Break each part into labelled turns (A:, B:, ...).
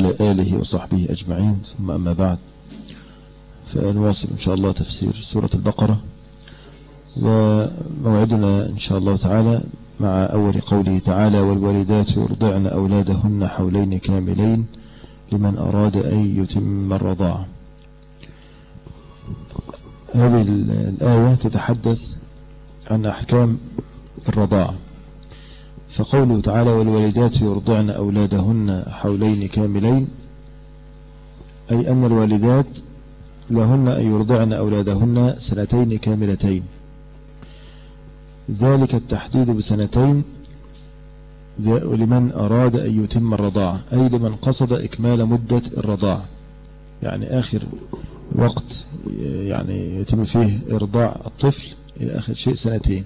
A: وعلى آله وصحبه أجمعين ثم أما بعد فنواصل إن شاء الله تفسير سورة البقرة وموعدنا إن شاء الله تعالى مع أول قوله تعالى والوالدات يرضعن أولادهن حولين كاملين لمن أراد أن يتم الرضاعة هذه الآية تتحدث عن أحكام الرضاعة فقوله تعالى والوالدات يرضعن أولادهن حولين كاملين أي أن الوالدات لهن أن يرضعن أولادهن سنتين كاملتين ذلك التحديد بسنتين لمن أراد أن يتم الرضاعة أي لمن قصد إكمال مدة الرضاعة يعني آخر وقت يعني يتم فيه إرضاع الطفل إلى آخر شيء سنتين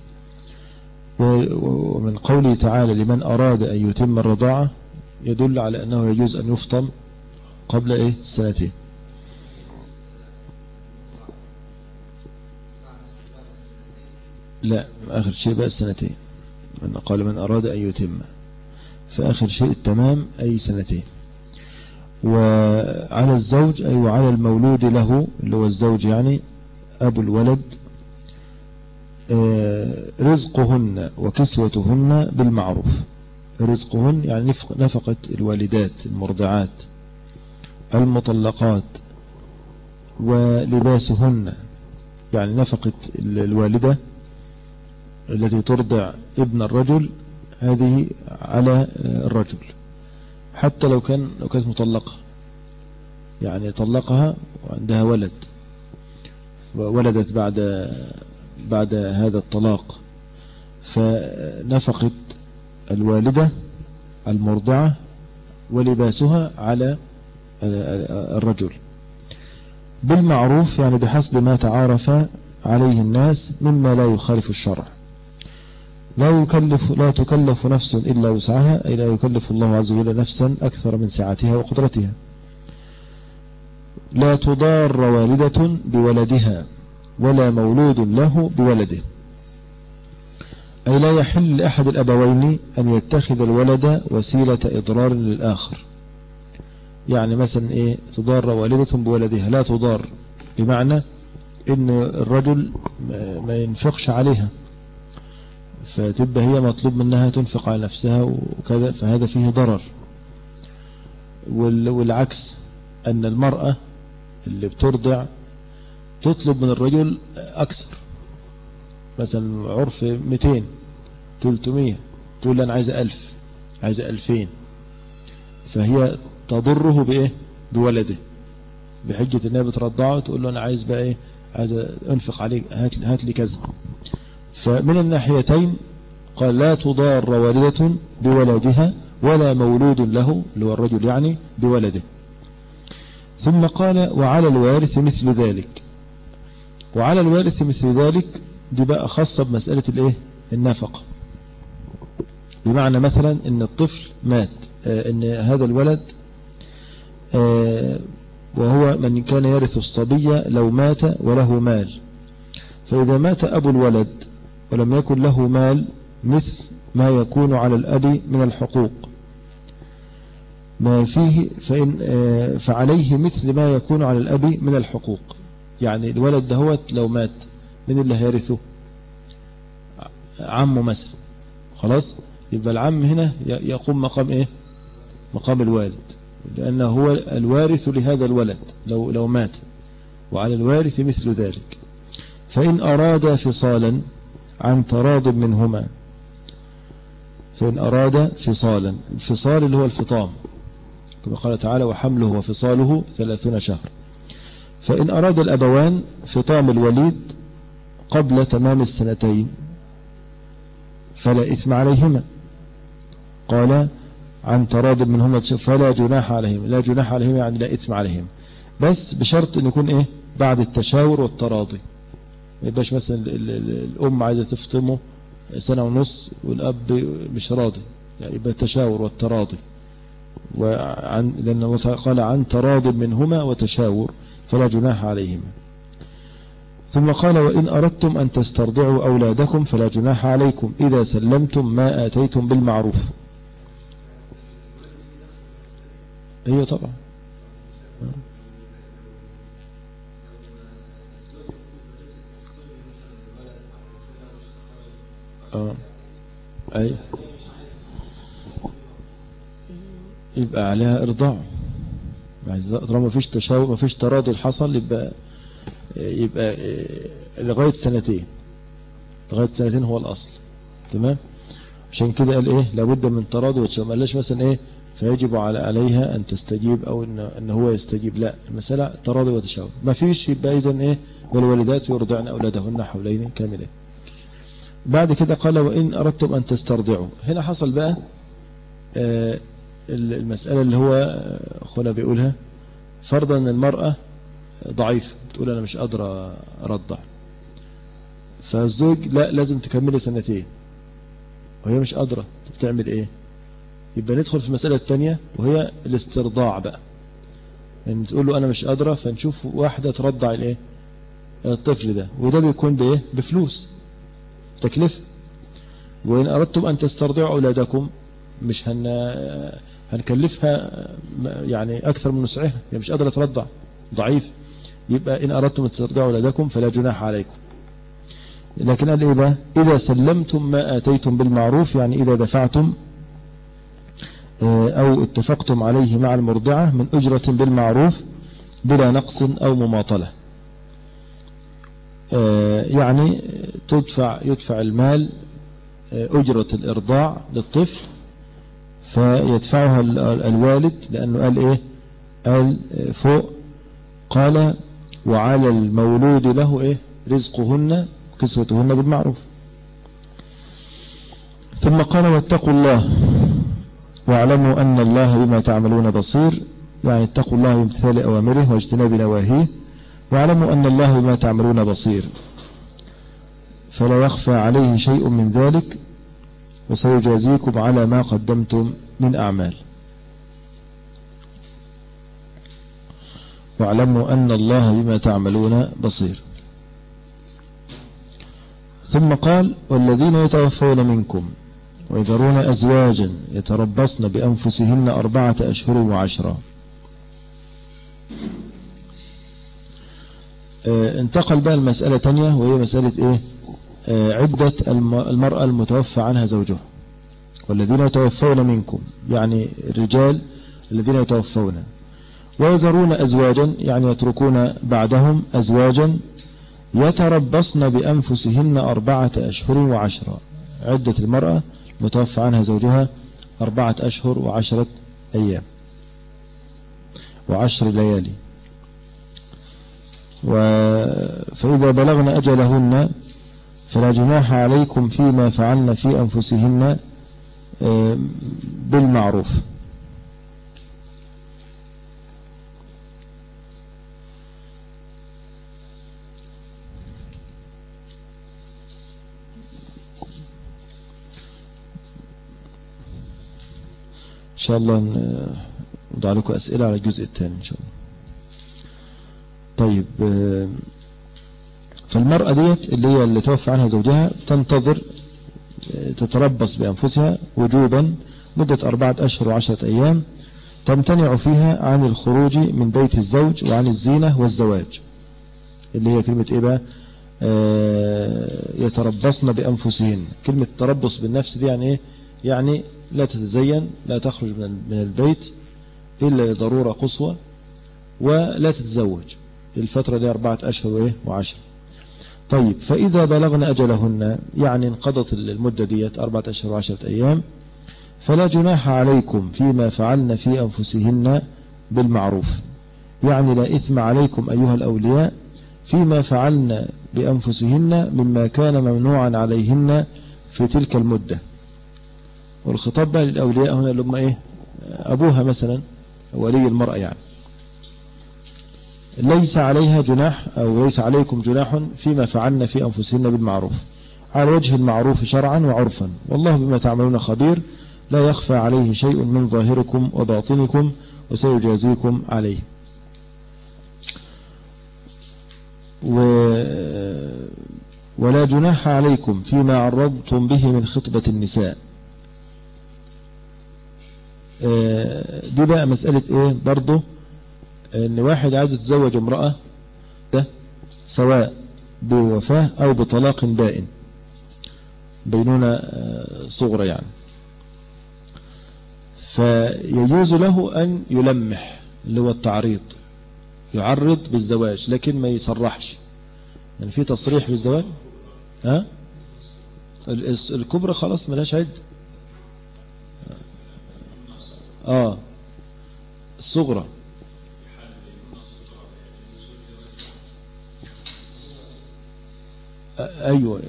A: ومن قوله تعالى لمن أراد أن يتم الرضاعة يدل على أنه يجوز أن يفطم قبل إيه السنتين لا آخر شيء بقى السنتين من قال من أراد أن يتم فآخر شيء التمام أي سنتين وعلى الزوج أي وعلى المولود له اللي هو الزوج يعني أبو الولد آه، رزقهن وكسوتهن بالمعروف رزقهن يعني نفقة الوالدات المرضعات المطلقات ولباسهن يعني نفقة الوالدة التي ترضع ابن الرجل هذه على الرجل حتى لو كان لو كانت مطلقة يعني طلقها وعندها ولد وولدت بعد بعد هذا الطلاق فنفقت الوالدة المرضعة ولباسها على الرجل بالمعروف يعني بحسب ما تعارف عليه الناس مما لا يخالف الشرع لا يكلف لا تكلف نفس إلا وسعها أي لا يكلف الله عز وجل نفسا أكثر من سعتها وقدرتها لا تضار والدة بولدها ولا مولود له بولده أي لا يحل لأحد الأبوين أن يتخذ الولد وسيلة إضرار للآخر يعني مثلا إيه تضار والدة بولدها لا تضار بمعنى إن الرجل ما ينفقش عليها فتبقى هي مطلوب منها تنفق على نفسها وكذا فهذا فيه ضرر والعكس أن المرأة اللي بترضع تطلب من الرجل أكثر مثلا عرف 200 300 تقول له أنا عايزة 1000 عايزة 2000 فهي تضره بإيه بولده بحجة انها بترضعه تقول له أنا عايز بقى إيه عايز أنفق عليك هات, هات لي كذا فمن الناحيتين قال لا تضار والدة بولدها ولا مولود له اللي هو الرجل يعني بولده ثم قال وعلى الوارث مثل ذلك وعلى الوارث مثل ذلك دي بقى خاصة بمسألة الايه النفقة بمعنى مثلا ان الطفل مات آه ان هذا الولد آه وهو من كان يرث الصبي لو مات وله مال فإذا مات أبو الولد ولم يكن له مال مثل ما يكون على الأب من الحقوق ما فيه فإن آه، فعليه مثل ما يكون على الأب من الحقوق يعني الولد دهوت لو مات من اللي هيرثه عمه مثلا خلاص يبقى العم هنا يقوم مقام ايه مقام الوالد لأنه هو الوارث لهذا الولد لو, لو مات وعلى الوارث مثل ذلك فإن أراد فصالا عن تراض منهما فإن أراد فصالا الفصال اللي هو الفطام كما قال تعالى وحمله وفصاله ثلاثون شهر فإن أراد الأبوان فطام الوليد قبل تمام السنتين فلا إثم عليهما قال عن تراض منهما فلا جناح عليهم لا جناح عليهم يعني لا إثم عليهم بس بشرط أن يكون إيه بعد التشاور والتراضي ما يبقاش مثلا الأم عايزة تفطمه سنة ونص والأب مش راضي يعني يبقى التشاور والتراضي وعن لأنه قال عن تراض منهما وتشاور فلا جناح عليهما ثم قال وإن أردتم أن تسترضعوا أولادكم فلا جناح عليكم إذا سلمتم ما آتيتم بالمعروف ايوه طبعا اه اي يبقى عليها ارضاع طالما ما فيش تشاور ما فيش تراضي حصل يبقى يبقى لغاية سنتين لغاية سنتين هو الاصل تمام عشان كده قال ايه لابد من تراضي وتشاور ما قالش مثلا ايه فيجب على عليها ان تستجيب او ان, إن هو يستجيب لا المسألة تراضي وتشاور ما فيش يبقى اذا ايه والوالدات يرضعن اولادهن حولين كاملين بعد كده قال وإن أردتم أن تسترضعوا هنا حصل بقى آه، المسألة اللي هو أخونا بيقولها فرضا أن المرأة ضعيفة بتقول أنا مش قادرة أرضع فالزوج لا لازم تكملي سنتين وهي مش قادرة بتعمل ايه يبقى ندخل في المسألة الثانية وهي الاسترضاع بقى يعني تقول له انا مش قادرة فنشوف واحدة ترضع الايه الطفل ده وده بيكون بايه بفلوس تكلفة وإن أردتم أن تسترضعوا أولادكم مش هن هنكلفها يعني أكثر من نسعها هي مش قادرة ترضع ضعيف يبقى إن أردتم أن تسترضعوا أولادكم فلا جناح عليكم لكن قال إيه بقى إذا سلمتم ما آتيتم بالمعروف يعني إذا دفعتم آه، أو اتفقتم عليه مع المرضعة من أجرة بالمعروف بلا نقص أو مماطلة آه، يعني تدفع يدفع المال آه، أجرة الإرضاع للطفل فيدفعها الوالد لأنه قال إيه قال آه، فوق قال وعلى المولود له إيه رزقهن كسوتهن بالمعروف ثم قال واتقوا الله واعلموا أن الله بما تعملون بصير يعني اتقوا الله بامتثال أوامره واجتناب نواهيه واعلموا أن الله بما تعملون بصير فلا يخفى عليه شيء من ذلك وسيجازيكم على ما قدمتم من أعمال واعلموا أن الله بما تعملون بصير ثم قال والذين يتوفون منكم ويذرون أزواجا يتربصن بأنفسهن أربعة أشهر وعشرة آه، انتقل بقى المسألة تانية وهي مسألة ايه آه، عدة المرأة المتوفى عنها زوجها والذين يتوفون منكم يعني الرجال الذين يتوفون ويذرون أزواجا يعني يتركون بعدهم أزواجا يتربصن بأنفسهن أربعة أشهر وعشرة عدة المرأة متوفى عنها زوجها أربعة أشهر وعشرة أيام وعشر ليالي فإذا بلغن أجلهن فلا جناح عليكم فيما فعلن في أنفسهن آه، بالمعروف إن شاء الله نضع لكم أسئلة على الجزء الثاني إن شاء الله طيب آه، فالمرأة ديت اللي هي اللي توفى عنها زوجها تنتظر آه، تتربص بأنفسها وجوبا مدة أربعة أشهر وعشرة أيام تمتنع فيها عن الخروج من بيت الزوج وعن الزينة والزواج اللي هي كلمة إيه بقى آه، يتربصن بأنفسهن كلمة تربص بالنفس دي يعني إيه يعني لا تتزين لا تخرج من البيت إلا لضرورة قصوى ولا تتزوج الفترة دي أربعة أشهر وإيه وعشر طيب فإذا بلغن أجلهن يعني انقضت المدة ديت أربعة أشهر وعشرة أيام فلا جناح عليكم فيما فعلن في أنفسهن بالمعروف يعني لا إثم عليكم أيها الأولياء فيما فعلن بأنفسهن مما كان ممنوعا عليهن في تلك المدة والخطاب بقى للأولياء هنا اللي هم إيه أبوها مثلا ولي المرأة يعني ليس عليها جناح أو ليس عليكم جناح فيما فعلنا في أنفسهن بالمعروف على وجه المعروف شرعا وعرفا والله بما تعملون خبير لا يخفى عليه شيء من ظاهركم وباطنكم وسيجازيكم عليه و ولا جناح عليكم فيما عرضتم به من خطبة النساء آه، دي بقى مسألة ايه برضو ان واحد عايز يتزوج امرأة ده سواء بوفاة او بطلاق بائن بينونة آه، صغرى يعني فيجوز له ان يلمح اللي هو التعريض يعرض بالزواج لكن ما يصرحش يعني في تصريح بالزواج ها الكبرى خلاص ملاش عد اه الصغرى ايوه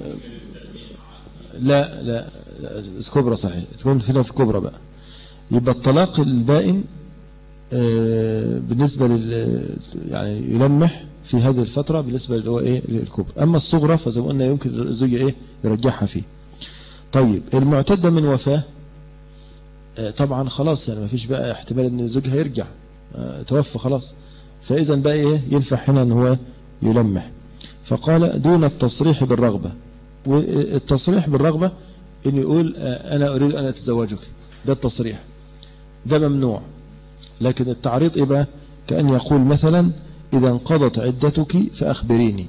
A: لا لا كبرى صحيح تكون فينا في كبرى بقى يبقى الطلاق البائن آه، بالنسبة لل يعني يلمح في هذه الفترة بالنسبة اللي هو ايه للكبرى اما الصغرى فزي ما قلنا يمكن الزوج ايه يرجعها فيه طيب المعتدة من وفاة آه، طبعا خلاص يعني ما فيش بقى احتمال ان الزوج هيرجع آه، توفى خلاص فاذا بقى ايه ينفع هنا ان هو يلمح فقال دون التصريح بالرغبة والتصريح بالرغبة ان يقول انا اريد ان اتزوجك ده التصريح ده ممنوع لكن التعريض إيه بقى كأن يقول مثلا إذا انقضت عدتك فأخبريني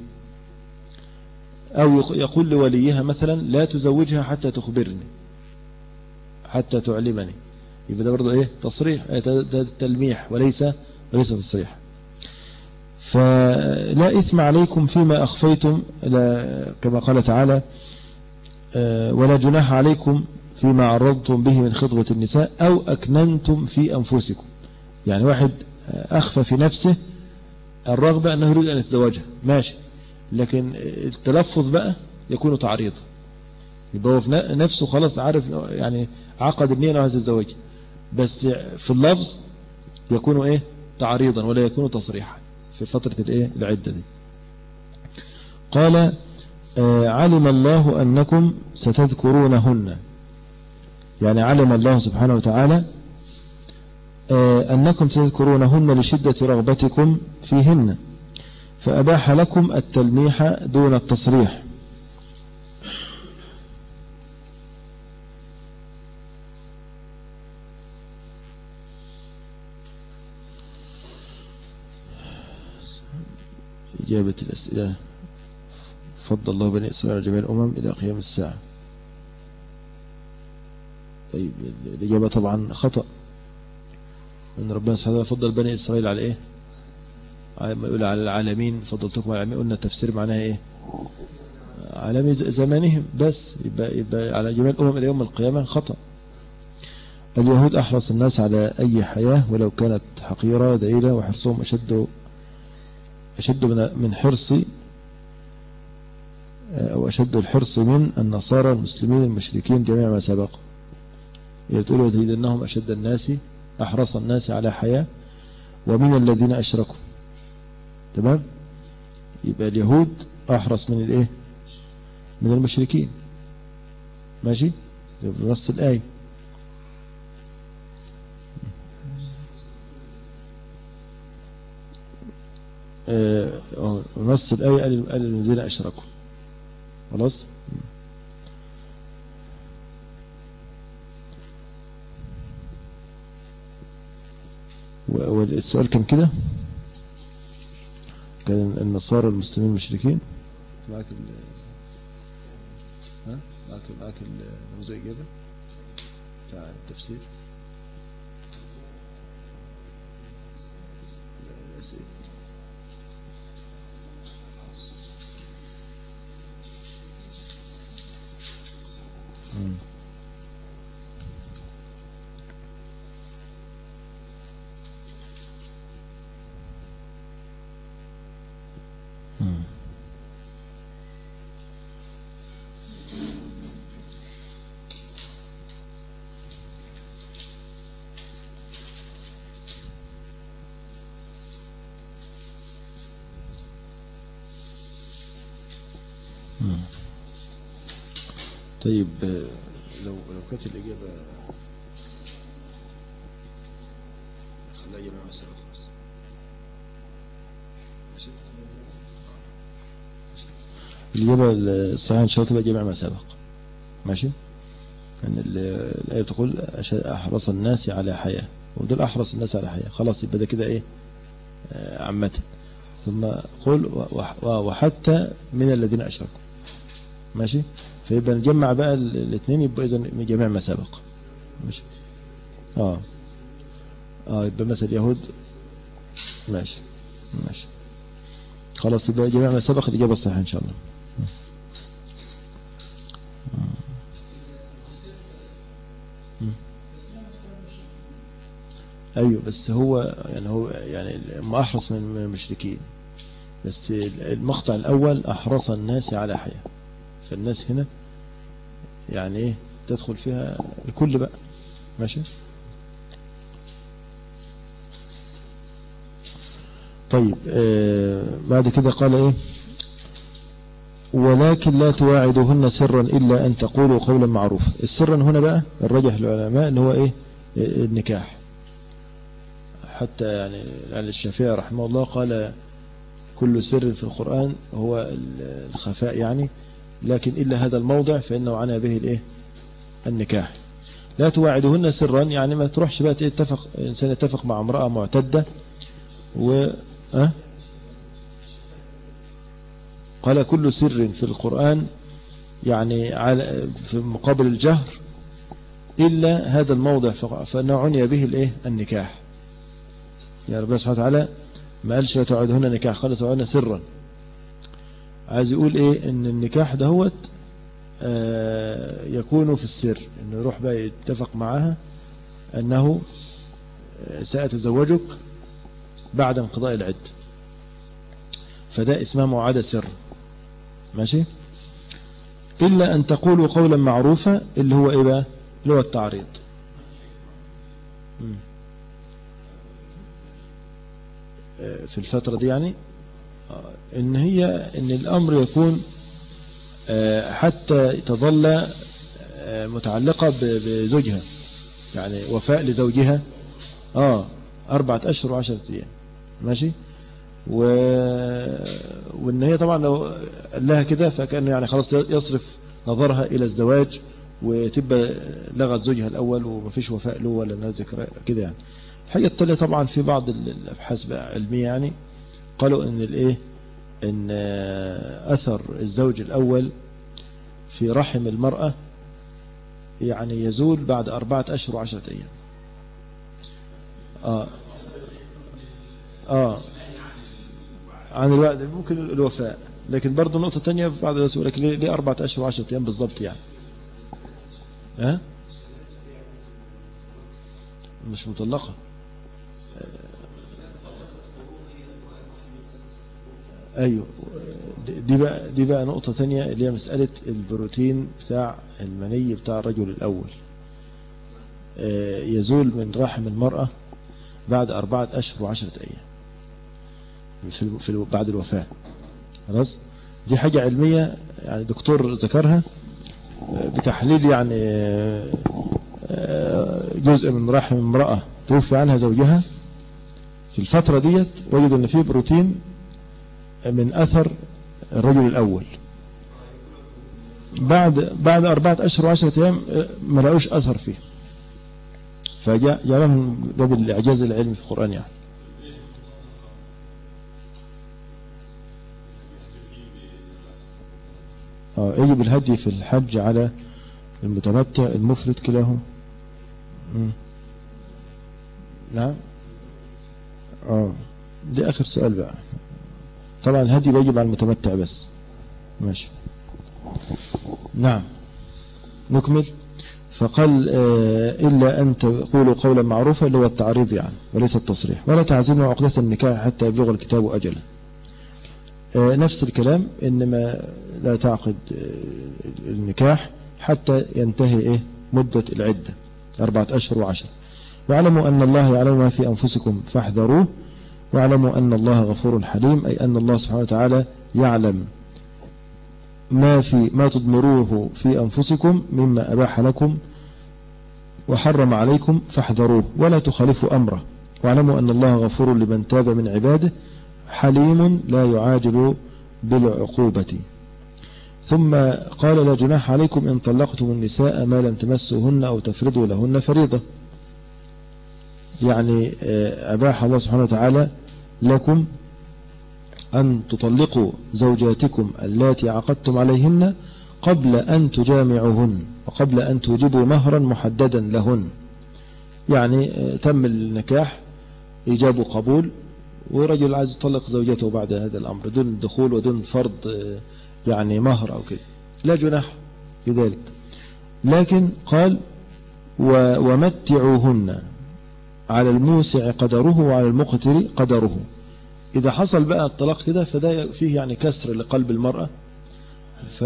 A: أو يقول لوليها مثلا لا تزوجها حتى تخبرني حتى تعلمني يبقى ده برضه ايه تصريح ده تلميح وليس وليس تصريح فلا إثم عليكم فيما أخفيتم كما قال تعالى آه، ولا جناح عليكم فيما عرضتم به من خطبة النساء أو أكننتم في أنفسكم يعني واحد أخفى في نفسه الرغبة أنه يريد أن يتزوجها ماشي لكن التلفظ بقى يكون تعريضا يبقى هو في نفسه خلاص عارف يعني عقد النية أنه عايز يتزوج بس في اللفظ يكون ايه تعريضا ولا يكون تصريحا في فترة الايه العدة دي قال آه، علم الله أنكم ستذكرونهن يعني علم الله سبحانه وتعالى آه، أنكم تذكرونهن لشدة رغبتكم فيهن فأباح لكم التلميح دون التصريح إجابة الأسئلة فضل الله بني إسرائيل جميع الأمم إلى قيام الساعة طيب الإجابة طبعا خطأ ان ربنا سبحانه وتعالى فضل بني اسرائيل على ايه ما يقول على العالمين فضلتكم على العالمين قلنا التفسير معناها ايه عالمي زمانهم بس يبقى, يبقى على جميع الامم الى يوم القيامة خطأ اليهود احرص الناس على اي حياة ولو كانت حقيرة دليلة وحرصهم اشد اشد من حرص او اشد الحرص من النصارى المسلمين المشركين جميع ما سبق يقولوا انهم اشد الناس أحرص الناس على حياة ومن الذين أشركوا تمام يبقى اليهود أحرص من الإيه من المشركين ماشي بنص الآية آه نص الآية قال الذين أشركوا خلاص والسؤال كان كده كان النصارى المسلمين المشركين معك ال ها معك معك النموذج إجابة بتاع التفسير Mm. طيب لو لو كانت الإجابة خليها إجابة مسألة خلاص الإجابة الصحيحة إن شاء الله تبقى جمع ما سبق ماشي أن الآية تقول أحرص الناس على حياة ودول أحرص الناس على حياة خلاص يبقى ده كده إيه آه، عامة ثم قل وحتى من الذين أشركوا ماشي فيبقى نجمع بقى الاثنين يبقى إذا جميع ما سبق ماشي آه آه يبقى مثل اليهود ماشي ماشي خلاص يبقى جميع ما سبق الإجابة الصحيحة إن شاء الله ايوه بس هو يعني هو يعني ما احرص من المشركين بس المقطع الاول احرص الناس على حياة فالناس هنا يعني ايه تدخل فيها الكل بقى ماشي طيب آه بعد كده قال ايه ولكن لا تواعدهن سرا إلا أن تقولوا قولا معروفا السرا هنا بقى الرجح العلماء اللي هو إيه النكاح حتى يعني الشافعي رحمه الله قال كل سر في القرآن هو الخفاء يعني لكن إلا هذا الموضع فإنه عنى به الإيه النكاح لا تواعدهن سرا يعني ما تروحش بقى تتفق إنسان يتفق مع امرأة معتدة و أه؟ قال كل سر في القرآن يعني على في مقابل الجهر إلا هذا الموضع فإنه عني به الإيه النكاح يعني ربنا سبحانه وتعالى ما قالش لا تعودهن نكاح قال تعودهن سرا عايز يقول إيه إن النكاح دهوت آه يكون في السر إنه يروح بقى يتفق معها أنه آه، سأتزوجك بعد انقضاء العد فده اسمه معادة سر ماشي إلا أن تقولوا قولا معروفا اللي هو إيه بقى اللي هو التعريض آه، في الفترة دي يعني آه، إن هي إن الأمر يكون آه، حتى تظل متعلقة بزوجها يعني وفاء لزوجها آه أربعة أشهر وعشرة أيام ماشي و... وان هي طبعا لو قال لها كده فكأنه يعني خلاص يصرف نظرها الى الزواج وتبقى لغت زوجها الاول ومفيش وفاء له ولا ذكر كده يعني الحاجة التالية طبعا في بعض الابحاث بقى علمية يعني قالوا ان الايه ان اثر الزوج الاول في رحم المرأة يعني يزول بعد اربعة اشهر وعشرة ايام اه اه عن الوقت ممكن الوفاء لكن برضه نقطة تانية في بعض الناس يقول لك ليه, ليه أربعة أشهر وعشرة أيام بالضبط يعني ها مش مطلقة ايوه دي بقى دي بقى نقطة تانية اللي هي مسألة البروتين بتاع المني بتاع الرجل الأول آه، يزول من رحم المرأة بعد أربعة أشهر وعشرة أيام في في بعد الوفاة خلاص دي حاجة علمية يعني دكتور ذكرها بتحليل يعني آه، جزء من رحم امرأة توفي عنها زوجها في الفترة ديت وجدوا ان فيه بروتين من اثر الرجل الاول بعد بعد اربعة اشهر وعشرة ايام آه، ما لقوش اثر فيه فجاء لهم ده بالاعجاز العلمي في القرآن يعني آه يجب الهدي في الحج على المتمتع المفرد كلاهما نعم اه دي اخر سؤال بقى طبعا الهدي بيجب على المتمتع بس ماشي نعم نكمل فقال آه إلا أن تقولوا قولا معروفا اللي هو التعريض يعني وليس التصريح ولا تعزموا عقدة النكاح حتى يبلغ الكتاب أجله آه نفس الكلام إنما لا تعقد آه، النكاح حتى ينتهي إيه مدة العدة أربعة أشهر وعشر واعلموا أن الله يعلم ما في أنفسكم فاحذروه واعلموا أن الله غفور حليم أي أن الله سبحانه وتعالى يعلم ما في ما تضمروه في أنفسكم مما أباح لكم وحرم عليكم فاحذروه ولا تخالفوا أمره واعلموا أن الله غفور لمن تاب من عباده حليم لا يعاجل بالعقوبة ثم قال لا جناح عليكم إن طلقتم النساء ما لم تمسوهن أو تفرضوا لهن فريضة يعني آه، أباح الله سبحانه وتعالى لكم أن تطلقوا زوجاتكم اللاتي عقدتم عليهن قبل أن تجامعوهن وقبل أن توجبوا مهرا محددا لهن يعني آه، تم النكاح إيجاب وقبول ورجل عايز يطلق زوجته بعد هذا الأمر دون دخول ودون فرض آه، يعني مهر أو كده لا جناح في ذلك لكن قال ومتعوهن على الموسع قدره وعلى المقتر قدره إذا حصل بقى الطلاق كده فده فيه يعني كسر لقلب المرأة ف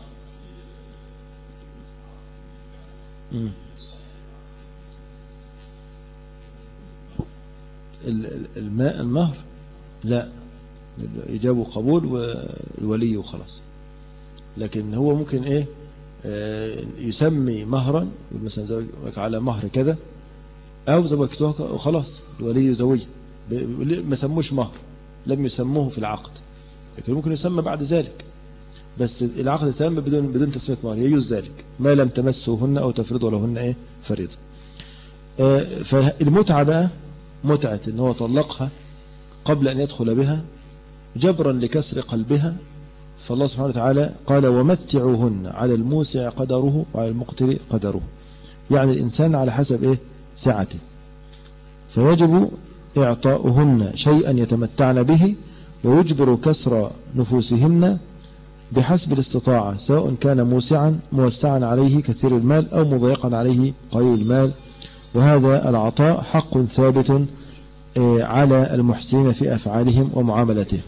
A: الماء المهر لا إجابة قبول والولي وخلاص لكن هو ممكن ايه آه، يسمي مهرا مثلا زوجك على مهر كذا او زوجتها وخلاص الولي يزوج ما سموش مهر لم يسموه في العقد لكن ممكن يسمى بعد ذلك بس العقد تم بدون بدون تسمية مهر يجوز ذلك ما لم تمسوهن او تفرضوا لهن ايه فريضة آه، فالمتعة بقى متعة ان هو طلقها قبل ان يدخل بها جبرا لكسر قلبها فالله سبحانه وتعالى قال ومتعوهن على الموسع قدره وعلى المقتر قدره يعني الإنسان على حسب إيه سعته فيجب إعطاؤهن شيئا يتمتعن به ويجبر كسر نفوسهن بحسب الاستطاعة سواء كان موسعا موسعا عليه كثير المال أو مضيقا عليه قليل المال وهذا العطاء حق ثابت آه، على المحسنين في أفعالهم ومعاملتهم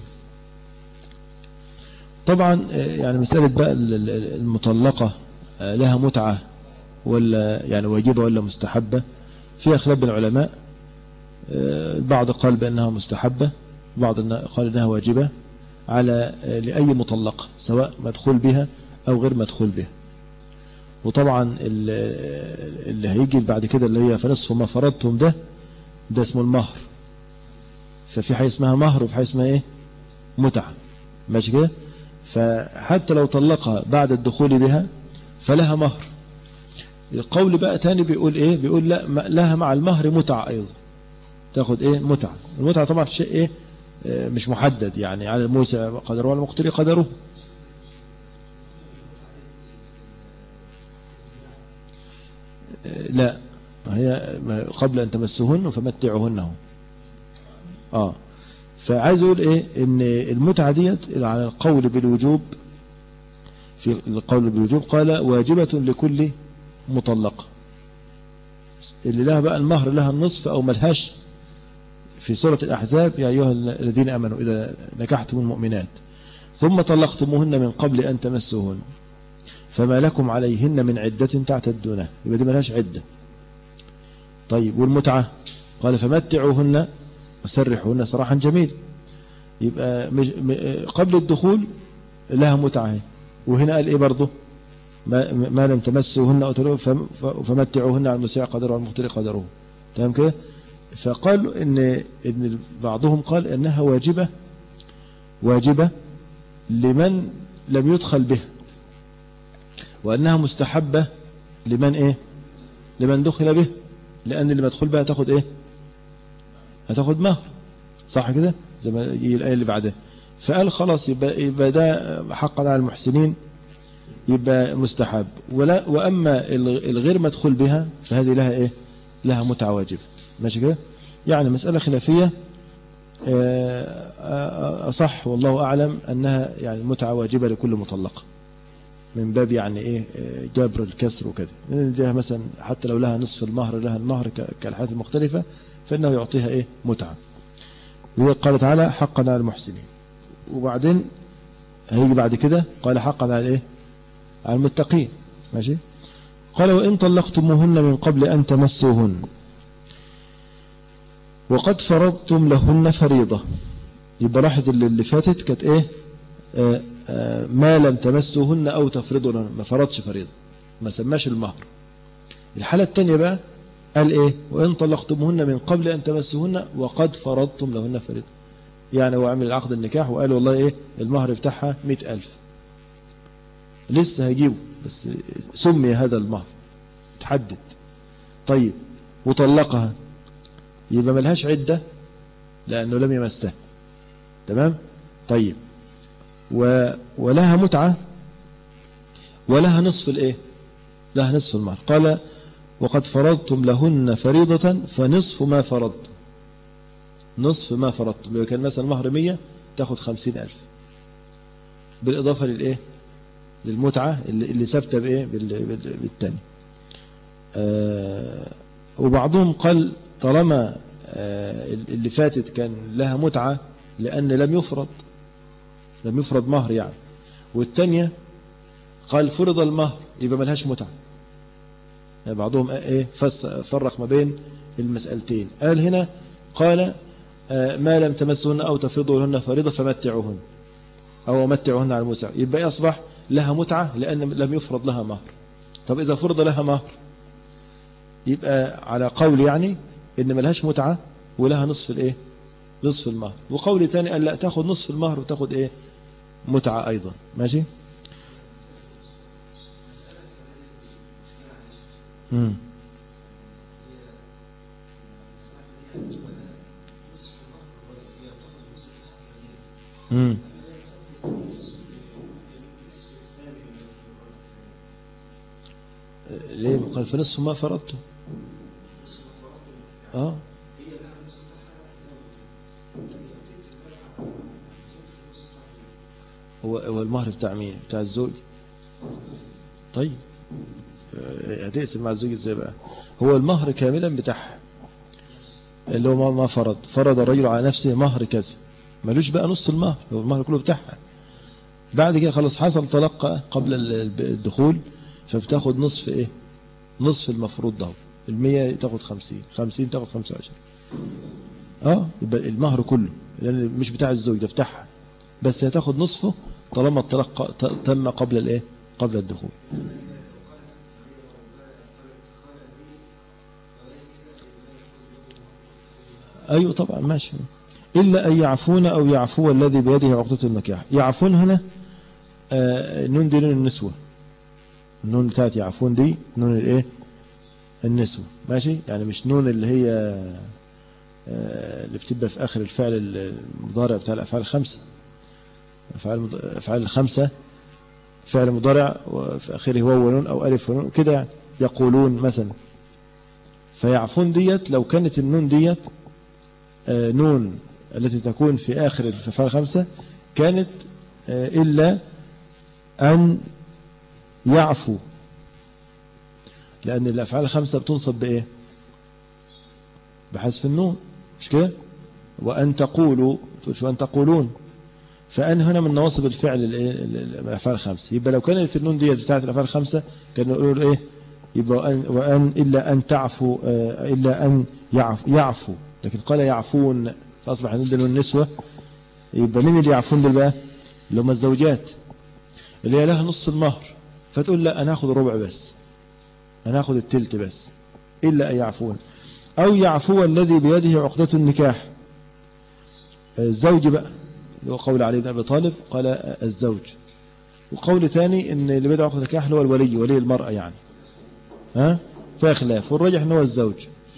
A: طبعا آه، يعني مسألة بقى المطلقة آه، لها متعة ولا يعني واجبة ولا مستحبة فيها خلاف بين العلماء البعض قال بأنها مستحبة بعض قال أنها واجبة على لأي مطلقة سواء مدخول بها أو غير مدخول بها وطبعا اللي هيجي بعد كده اللي هي فنصف ما فرضتم ده ده اسمه المهر ففي حاجة اسمها مهر وفي حاجة اسمها ايه متعة ماشي كده فحتى لو طلقها بعد الدخول بها فلها مهر القول بقى تاني بيقول ايه بيقول لا لها مع المهر متعة ايضا تاخد ايه متعة المتعة طبعا شيء ايه آه، مش محدد يعني على الموسى قدره وعلى المقتري قدره آه، لا ما هي قبل أن تمسهن فمتعهن اه فعايز اقول ايه ان المتعة ديت على القول بالوجوب في القول بالوجوب قال واجبة لكل مطلقة اللي لها بقى المهر لها النصف او ملهاش في سورة الأحزاب يا أيها الذين أمنوا إذا نكحتم المؤمنات ثم طلقتموهن من قبل أن تمسوهن فما لكم عليهن من عدة تعتدونها يبقى دي ملهاش عدة طيب والمتعة قال فمتعوهن وسرحوهن سراحا جميل يبقى قبل الدخول لها متعة وهنا قال ايه برضه ما, ما لم تمسوهن أو فمتعوهن على المسيح قدره وعلى المختار قدره تمام كده فقالوا ان ان بعضهم قال انها واجبة واجبة لمن لم يدخل بها وانها مستحبة لمن ايه لمن دخل به لان اللي مدخول بها تاخد ايه هتاخد مهر صح كده زي ما يجي الآية اللي بعدها فقال خلاص يبقى, يبقى ده حقا على المحسنين يبقى مستحب ولا وأما الغير مدخول بها فهذه لها إيه لها متعة واجب ماشي كده يعني مسألة خلافية آه، أصح والله أعلم أنها يعني متعة واجبة لكل مطلقة من باب يعني إيه آه، جبر الكسر وكده ده مثلا حتى لو لها نصف المهر لها المهر كالحالات المختلفة فإنه يعطيها إيه متعة قال تعالى حقا على المحسنين وبعدين هيجي بعد كده قال حقا على إيه على المتقين ماشي قال وإن طلقتموهن من قبل أن تمسوهن وقد فرضتم لهن فريضة يبقى راحت اللي فاتت كانت ايه آآ آه، آآ آه، ما لم تمسوهن او تفرضوا لهن ما فرضش فريضة ما سماش المهر الحالة التانية بقى قال ايه وان طلقتموهن من قبل ان تمسوهن وقد فرضتم لهن فريضة يعني هو عمل عقد النكاح وقال والله ايه المهر بتاعها مئة الف لسه هيجيبه بس سمي هذا المهر تحدد طيب وطلقها يبقى ملهاش عدة لأنه لم يمسها تمام طيب و ولها متعة ولها نصف الايه لها نصف المهر قال وقد فرضتم لهن فريضة فنصف ما فرضتم نصف ما فرضتم لو كان مثلا مهر مية تاخد خمسين ألف بالإضافة للإيه للمتعة اللي ثابته بإيه بالتاني آه وبعضهم قال طالما آه اللي فاتت كان لها متعة لأن لم يفرض لم يفرض مهر يعني والتانية قال فرض المهر يبقى ملهاش متعة يعني بعضهم ايه فرق ما بين المسألتين قال هنا قال آه ما لم تمسهن أو تفرضوا لهن فريضة فمتعوهن أو متعوهن على المسع يبقى يصبح لها متعة لأن لم يفرض لها مهر طب إذا فرض لها مهر يبقى على قول يعني إن ملهاش متعة ولها نصف الإيه نصف المهر وقول تاني قال لا تاخد نصف المهر وتاخد إيه متعة أيضا ماشي امم امم ليه قال فنصف ما فرضته اه هو هو المهر بتاع مين بتاع الزوج طيب هتقسم مع الزوج ازاي بقى هو المهر كاملا بتاعها اللي هو ما فرض فرض الرجل على نفسه مهر كذا ملوش بقى نص المهر هو المهر كله بتاعها بعد كده خلاص حصل طلاق قبل الدخول فبتاخد نصف ايه نصف المفروض ده المية تاخد خمسين خمسين تاخد خمسة وعشرين اه يبقى المهر كله لان مش بتاع الزوج ده بتاعها بس هتاخد نصفه طالما الطلاق تم قبل الايه قبل الدخول ايوه طبعا ماشي إلا أن يعفون أو يعفو الذي بيده عقدة النكاح يعفون هنا آه نون دي نون النسوة النون بتاعت يعفون دي نون الايه النسوة ماشي يعني مش نون اللي هي آه اللي بتبقى في آخر الفعل المضارع بتاع الأفعال الخمسة أفعال الخمسة فعل مضارع وفي آخره واو ونون أو ألف ونون كده يعني يقولون مثلا فيعفون ديت لو كانت النون ديت آه نون التي تكون في آخر الأفعال الخمسة كانت آه إلا أن يعفو لأن الأفعال الخمسة بتنصب بإيه بحذف النون مش كده وأن تقولوا تقولش وأن تقولون فأن هنا من نواصب الفعل الأفعال الخمسة يبقى لو كانت النون دي بتاعت الأفعال الخمسة كانوا يقولوا إيه يبقى وأن, وأن إلا أن تعفو إلا أن يعفو, يعفو لكن قال يعفون فأصبح نون دول النسوة يبقى مين اللي يعفون دول بقى اللي هم الزوجات اللي هي لها نص المهر فتقول لا أنا هاخد الربع بس أنا هاخد التلت بس إلا أن يعفون أو يعفو الذي بيده عقدة النكاح الزوج بقى اللي هو قول علي بن أبي طالب قال الزوج وقول ثاني ان اللي بيده عقدة النكاح هو الولي ولي المرأة يعني ها فيها خلاف والراجح ان هو الزوج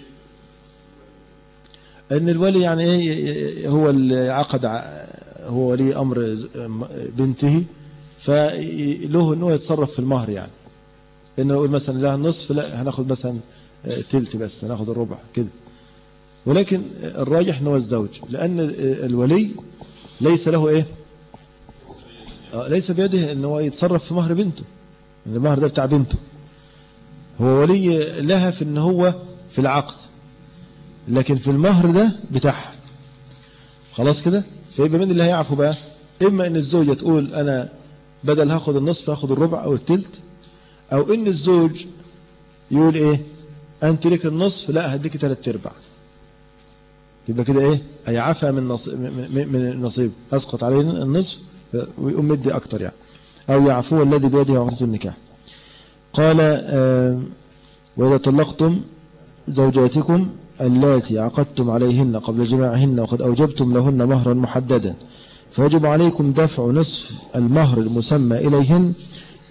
A: ان الولي يعني ايه هو اللي عقد هو ولي امر بنته فله ان هو يتصرف في المهر يعني انه يقول مثلا لها النصف لا هناخد مثلا تلت بس هناخد الربع كده ولكن الراجح ان هو الزوج لان الولي ليس له ايه ليس بيده ان هو يتصرف في مهر بنته ان المهر ده بتاع بنته هو ولي لها في ان هو في العقد لكن في المهر ده بتاعها خلاص كده فيبقى مين اللي هيعفو بقى اما ان الزوجة تقول انا بدل هاخد النصف هاخد الربع او التلت او ان الزوج يقول ايه انت لك النصف لا هديك ثلاث ارباع يبقى كده ايه هيعفى من نصيب من النصيب اسقط علينا النصف ويقوم مدي اكتر يعني او يعفو الذي بيده عقدة النكاح قال آه واذا طلقتم زوجاتكم اللاتي عقدتم عليهن قبل جماعهن وقد أوجبتم لهن مهرا محددا فيجب عليكم دفع نصف المهر المسمى إليهن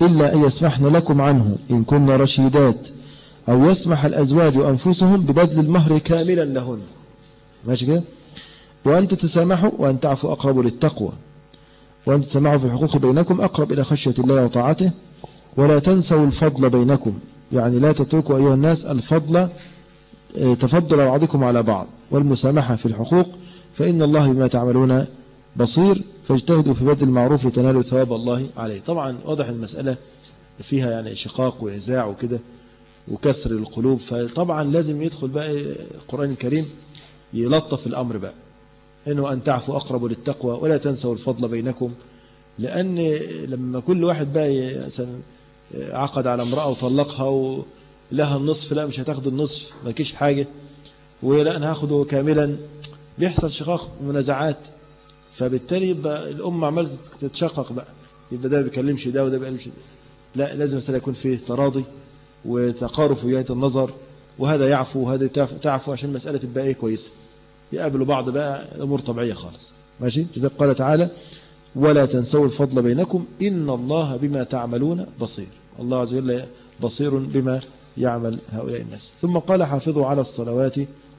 A: إلا أن يسمحن لكم عنه إن كن رشيدات أو يسمح الأزواج أنفسهم ببذل المهر كاملا لهن ماشي كده وأن تتسامحوا وأن تعفوا أقرب للتقوى وأن تتسامحوا في الحقوق بينكم أقرب إلى خشية الله وطاعته ولا تنسوا الفضل بينكم يعني لا تتركوا أيها الناس الفضل آه، تفضل بعضكم على بعض والمسامحة في الحقوق فإن الله بما تعملون بصير فاجتهدوا في بذل المعروف لتنالوا ثواب الله عليه طبعا واضح المسألة فيها يعني شقاق ونزاع وكده وكسر القلوب فطبعا لازم يدخل بقى القرآن الكريم يلطف الأمر بقى إنه أن تعفوا أقرب للتقوى ولا تنسوا الفضل بينكم لأن لما كل واحد بقى عقد على امرأة وطلقها ولها النصف لا مش هتاخد النصف ما كيش حاجة ولا أنا هاخده كاملا بيحصل شقاق ومنازعات فبالتالي يبقى الأمة عمالة تتشقق بقى يبقى ده بيكلمش ده وده بيكلمش ده لا لازم مثلا يكون فيه تراضي وتقارب في وجهة النظر وهذا يعفو وهذا تعفو عشان مسألة تبقى ايه كويسة يقابلوا بعض بقى الأمور طبيعية خالص ماشي لذلك قال تعالى ولا تنسوا الفضل بينكم إن الله بما تعملون بصير الله عز وجل بصير بما يعمل هؤلاء الناس ثم قال حافظوا على الصلوات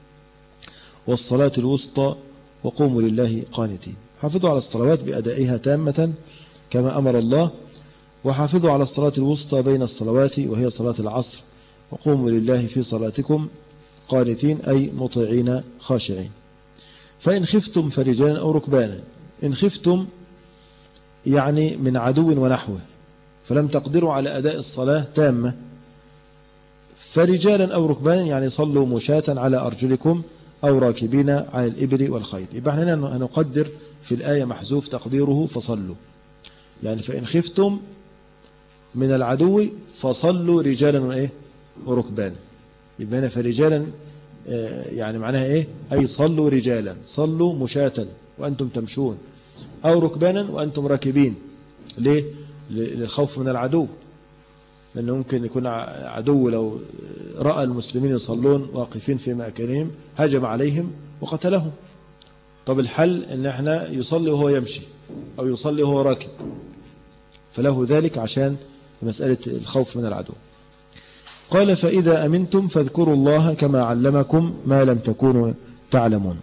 A: والصلاة الوسطى وقوموا لله قانتين حافظوا على الصلوات بأدائها تامة كما أمر الله وحافظوا على الصلاة الوسطى بين الصلوات وهي صلاة العصر وقوموا لله في صلاتكم قانتين أي مطيعين خاشعين فإن خفتم فرجالا أو ركبانا إن خفتم يعني من عدو ونحوه فلم تقدروا على أداء الصلاة تامة فرجالا أو ركبانا يعني صلوا مشاة على أرجلكم أو راكبين على الإبل والخيل يبقى احنا هنقدر في الآية محذوف تقديره فصلوا يعني فإن خفتم من العدو فصلوا رجالا وإيه وركبانا يبقى هنا فرجالا آه، يعني معناها إيه أي صلوا رجالا صلوا مشاة وأنتم تمشون أو ركبانا وأنتم راكبين ليه للخوف من العدو لأنه ممكن يكون عدو لو رأى المسلمين يصلون واقفين في مكانهم هجم عليهم وقتلهم طب الحل ان احنا يصلي وهو يمشي او يصلي وهو راكب فله ذلك عشان مسألة الخوف من العدو قال فإذا أمنتم فاذكروا الله كما علمكم ما لم تكونوا تعلمون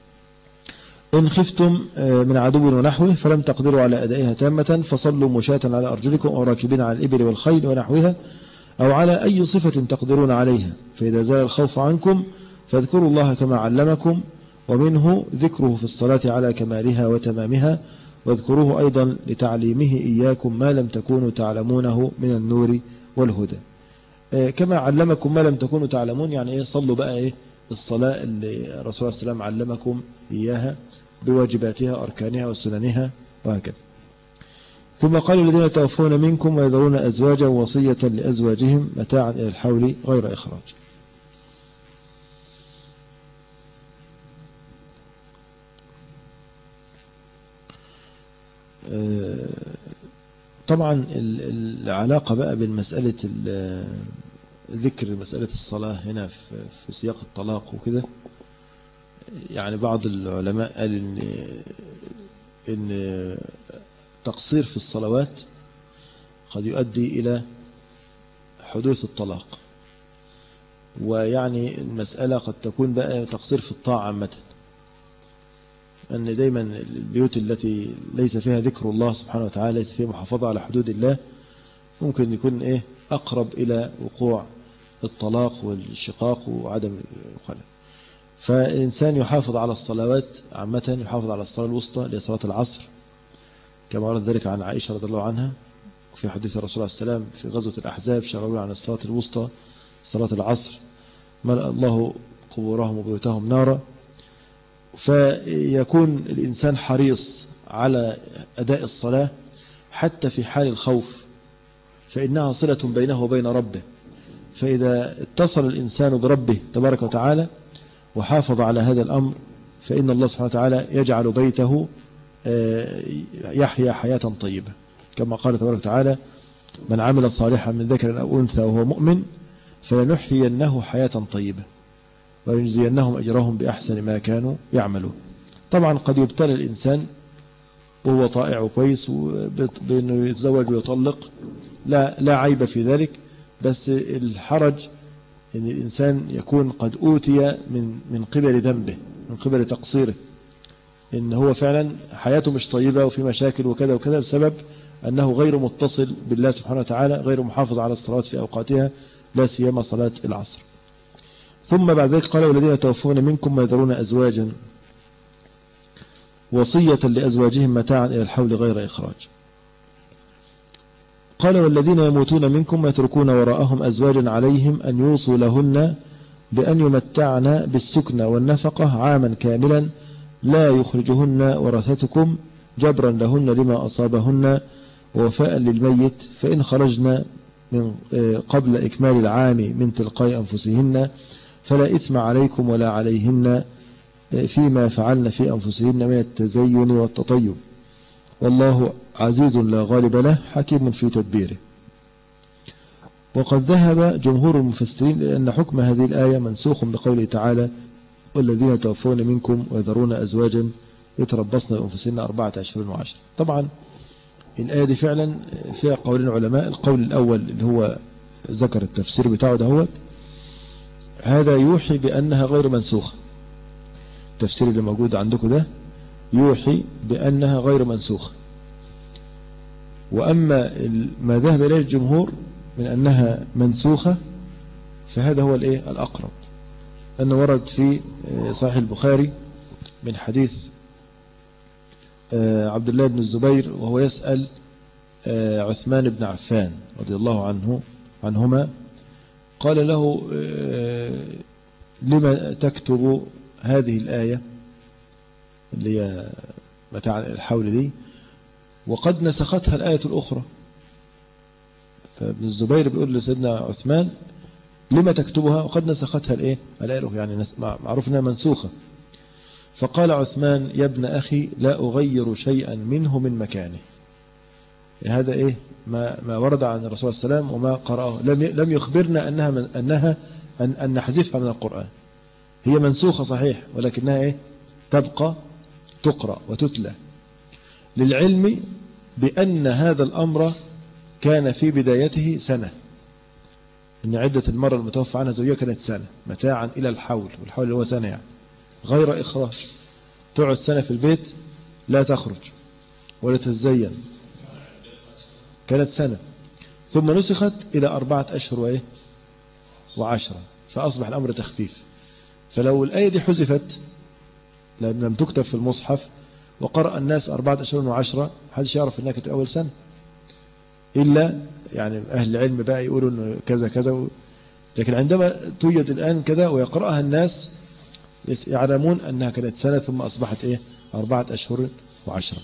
A: إن خفتم آه، من عدو ونحوه فلم تقدروا على أدائها تامة فصلوا مشاة على أرجلكم أو راكبين على الإبل والخيل ونحوها أو على أي صفة تقدرون عليها فإذا زال الخوف عنكم فاذكروا الله كما علمكم ومنه ذكره في الصلاة على كمالها وتمامها واذكروه أيضا لتعليمه إياكم ما لم تكونوا تعلمونه من النور والهدى آه، كما علمكم ما لم تكونوا تعلمون يعني إيه صلوا بقى إيه الصلاة اللي الرسول صلى الله عليه وسلم علمكم إياها بواجباتها أركانها وسننها وهكذا ثم قال الذين توفون منكم ويذرون أزواجا وصية لأزواجهم متاعا إلى الحول غير إخراج آه، طبعا العلاقة بقى بين مسألة ذكر مسألة الصلاة هنا في سياق الطلاق وكده يعني بعض العلماء قال ان ان تقصير في الصلوات قد يؤدي إلى حدوث الطلاق ويعني المسألة قد تكون بقى تقصير في الطاعة عامة أن دايما البيوت التي ليس فيها ذكر الله سبحانه وتعالى ليس فيها محافظة على حدود الله ممكن يكون إيه أقرب إلى وقوع الطلاق والشقاق وعدم الخلل فالإنسان يحافظ على الصلوات عامة يحافظ على الصلاة الوسطى لصلاة العصر كما ورد ذلك عن عائشة رضي الله عنها في حديث الرسول صلى الله عليه وسلم في غزوة الأحزاب شغلوا عن الصلاة الوسطى صلاة العصر ملأ الله قبورهم وبيوتهم نارا فيكون الإنسان حريص على أداء الصلاة حتى في حال الخوف فإنها صلة بينه وبين ربه فإذا اتصل الإنسان بربه تبارك وتعالى وحافظ على هذا الأمر فإن الله سبحانه وتعالى يجعل بيته آه، يحيا حياة طيبة كما قال تبارك وتعالى من عمل صالحا من ذكر أو أنثى وهو مؤمن فلنحيينه حياة طيبة ولنجزينهم أجرهم بأحسن ما كانوا يعملون طبعا قد يبتلى الإنسان وهو طائع وكويس بأنه يتزوج ويطلق لا, لا عيب في ذلك بس الحرج أن الإنسان يكون قد أوتي من, من قبل ذنبه من قبل تقصيره إن هو فعلا حياته مش طيبة وفي مشاكل وكذا وكذا بسبب أنه غير متصل بالله سبحانه وتعالى غير محافظ على الصلاة في أوقاتها لا سيما صلاة العصر ثم بعد ذلك قال والذين توفون منكم ما يذرون أزواجا وصية لأزواجهم متاعا إلى الحول غير إخراج قال والذين يموتون منكم يتركون وراءهم أزواجا عليهم أن يوصوا لهن بأن يمتعن بالسكنة والنفقة عاما كاملا لا يخرجهن ورثتكم جبرا لهن لما أصابهن ووفاء للميت فإن خرجنا من آه، قبل إكمال العام من تلقاء أنفسهن فلا إثم عليكم ولا عليهن آه، فيما فعلن في أنفسهن من التزين والتطيب والله عزيز لا غالب له حكيم في تدبيره وقد ذهب جمهور المفسرين لأن حكم هذه الآية منسوخ بقوله تعالى والذين توفون منكم ويذرون أزواجا يتربصن بأنفسهن أربعة أشهر وعشر طبعا الآية دي فعلا فيها قولين علماء القول الأول اللي هو ذكر التفسير بتاعه دهوت هذا يوحي بأنها غير منسوخة التفسير اللي موجود عندكم ده يوحي بأنها غير منسوخة وأما ما ذهب إليه الجمهور من أنها منسوخة فهذا هو الإيه الأقرب أنه ورد في صحيح البخاري من حديث آه، عبد الله بن الزبير وهو يسأل آه، عثمان بن عفان رضي الله عنه عنهما قال له آه، لما تكتب هذه الآية اللي هي متاع الحول دي وقد نسختها الآية الأخرى فابن الزبير بيقول لسيدنا عثمان لما تكتبها وقد نسختها الايه الآية الأخرى يعني معروف انها منسوخة فقال عثمان يا ابن أخي لا أغير شيئا منه من مكانه هذا إيه ما, ما ورد عن الرسول صلى الله عليه وسلم وما قرأه لم لم يخبرنا أنها من أنها أن, أن نحذفها من القرآن هي منسوخة صحيح ولكنها إيه تبقى تقرأ وتتلى للعلم بأن هذا الأمر كان في بدايته سنة إن عدة المرة المتوفى عنها زوجها كانت سنة متاعا إلى الحول والحول اللي هو سنة يعني غير إخراج تقعد سنة في البيت لا تخرج ولا تتزين كانت سنة ثم نسخت إلى أربعة أشهر وإيه وعشرة فأصبح الأمر تخفيف فلو الآية دي حذفت لم تكتب في المصحف وقرأ الناس أربعة أشهر وعشرة حدش يعرف أنها كانت أول سنة إلا يعني أهل العلم بقى يقولوا أنه كذا كذا لكن عندما توجد الآن كذا ويقرأها الناس يعلمون أنها كانت سنة ثم أصبحت إيه أربعة أشهر وعشرة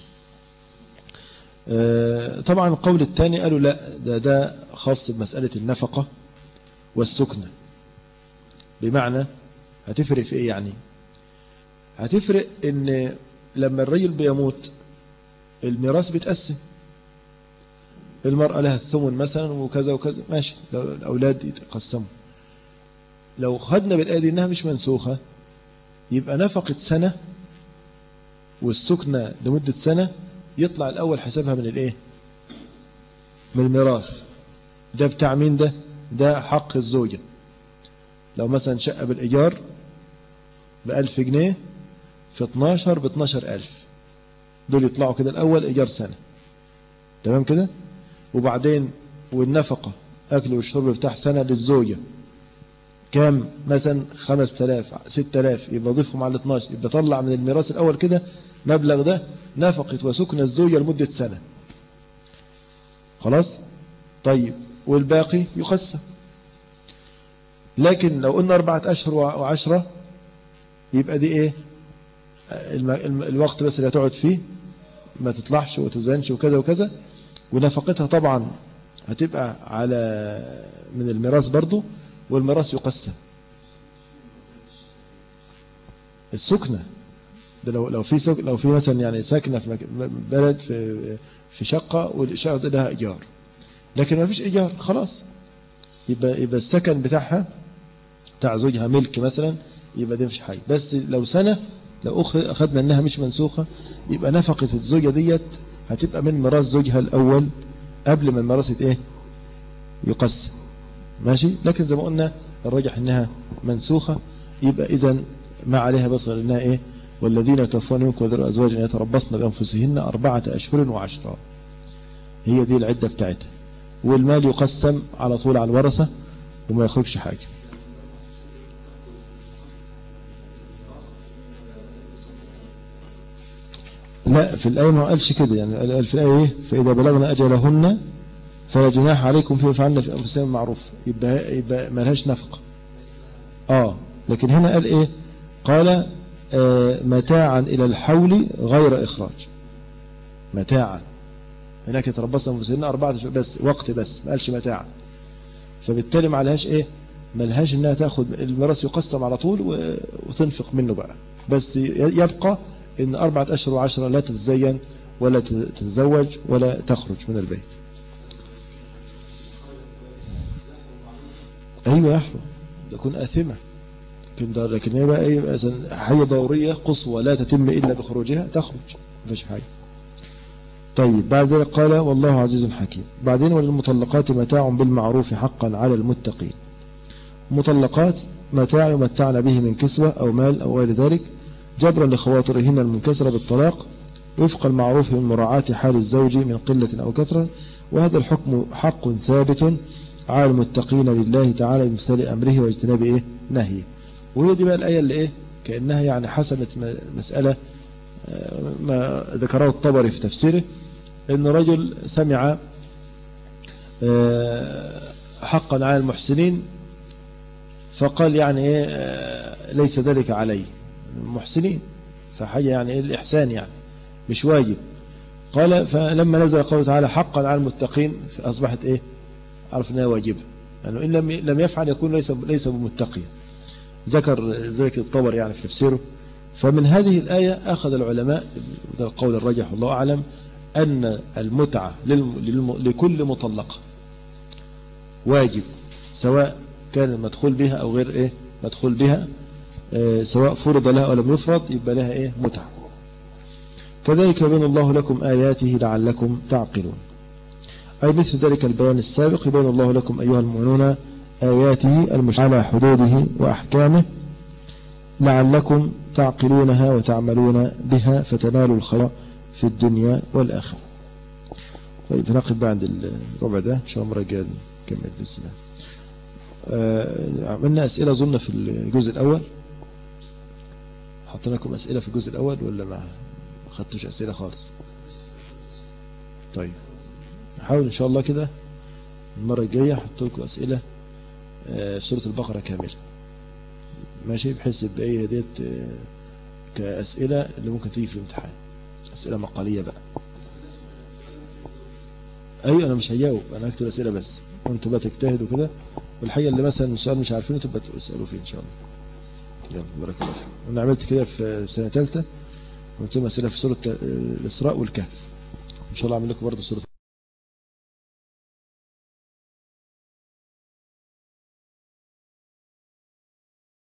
A: آه، طبعا القول الثاني قالوا لا ده, ده خاص بمسألة النفقة والسكنة بمعنى هتفرق في ايه يعني هتفرق ان لما الرجل بيموت الميراث بيتقسم المرأة لها الثمن مثلا وكذا وكذا ماشي لو الأولاد يتقسموا لو خدنا بالآية دي إنها مش منسوخة يبقى نفقة سنة والسكنة لمدة سنة يطلع الأول حسابها من الإيه من الميراث ده بتاع مين ده ده حق الزوجة لو مثلا شقة بالإيجار بألف جنيه في 12 ب 12 ألف دول يطلعوا كده الأول إيجار سنة تمام كده وبعدين والنفقة أكل والشرب بتاع سنة للزوجة كام مثلا 5000 6000 يبقى ضيفهم على 12 يبقى طلع من الميراث الأول كده مبلغ ده نفقة وسكن الزوجة لمدة سنة خلاص طيب والباقي يقسم لكن لو قلنا أربعة أشهر وعشرة يبقى دي إيه الوقت بس اللي هتقعد فيه ما تطلعش وتزنش وكذا وكذا ونفقتها طبعا هتبقى على من الميراث برضه والميراث يقسم السكنة ده لو لو في سك لو في مثلا يعني ساكنه في بلد في في شقه والشقه دي لها ايجار لكن ما فيش ايجار خلاص يبقى يبقى السكن بتاعها بتاع زوجها ملك مثلا يبقى ده مش حاجه بس لو سنه لو أخذنا أنها مش منسوخة يبقى نفقة الزوجة ديت هتبقى من ميراث زوجها الأول قبل ما الميراث ايه يقسم ماشي لكن زي ما قلنا الراجح انها منسوخة يبقى اذا ما عليها بصر انها ايه والذين توفون منكم وذروا ازواجا يتربصن بانفسهن اربعة اشهر وعشرة هي دي العدة بتاعتها والمال يقسم على طول على الورثة وما يخرجش حاجة لا في الآية ما قالش كده يعني في الآية ايه فإذا بلغنا أجلهن فلا جناح عليكم فيه فعلنا في أنفسهم معروف يبقى, يبقى ملهاش نفقة آه لكن هنا قال إيه قال آه متاعا إلى الحول غير إخراج متاعا هناك يتربصنا أنفسهن أربعة بس وقت بس ما قالش متاعا فبالتالي ما عليهاش إيه ملهاش إنها تاخد الميراث يقسم على طول وتنفق منه بقى بس يبقى إن أربعة أشهر وعشرة لا تتزين ولا تتزوج ولا تخرج من البيت أيوة يحرم تكون آثمة لكن ده لكن هي بقى ايه مثلا حاجة ضرورية قصوى لا تتم إلا بخروجها تخرج مفيش حاجة طيب بعد ذلك قال والله عزيز حكيم بعدين وللمطلقات متاع بالمعروف حقا على المتقين مطلقات متاع يمتعن به من كسوة أو مال أو غير ذلك جبرا لخواطرهن المنكسرة بالطلاق وفق المعروف من مراعاة حال الزوج من قلة أو كثرة وهذا الحكم حق ثابت على المتقين لله تعالى بمثال أمره واجتناب إيه نهيه وهي دي بقى الآية اللي إيه كأنها يعني حسنت مسألة ما ذكره الطبري في تفسيره إن رجل سمع حقا على المحسنين فقال يعني إيه ليس ذلك علي المحسنين فحاجة يعني إيه الإحسان يعني مش واجب قال فلما نزل قوله تعالى حقا على المتقين فأصبحت إيه عرف أنها واجبة لأنه يعني إن لم لم يفعل يكون ليس ليس بمتقيا ذكر ذلك الطبر يعني في تفسيره فمن هذه الآية أخذ العلماء ده القول الرجح والله أعلم أن المتعة لكل مطلقة واجب سواء كان المدخول بها أو غير إيه مدخول بها سواء فرض لها أو لم يفرض يبقى لها إيه متعة كذلك يبين الله لكم آياته لعلكم تعقلون أي مثل ذلك البيان السابق يبين الله لكم أيها المؤمنون آياته المش على حدوده وأحكامه لعلكم تعقلونها وتعملون بها فتنالوا الخير في الدنيا والآخرة طيب نقف بعد الربع ده إن شاء الله مرة نكمل بإذن الله عملنا أسئلة ظن في الجزء الأول حطينا لكم أسئلة في الجزء الأول ولا ما خدتوش أسئلة خالص طيب نحاول إن شاء الله كده المرة الجاية أحط لكم أسئلة في سورة البقرة كاملة ماشي بحيث يبقى ايه ديت كأسئلة اللي ممكن تيجي في الامتحان أسئلة مقالية بقى أيوة أنا مش هجاوب أنا هكتب أسئلة بس وانتوا بقى تجتهدوا كده والحقيقة اللي مثلا السؤال مش عارفينه تبقى تسألوا فيه إن شاء الله يلا بارك الله فيك أنا عملت كده في سنة ثالثة قلت لهم أسئلة في سورة الإسراء والكهف إن شاء الله أعمل لكم برضه سورة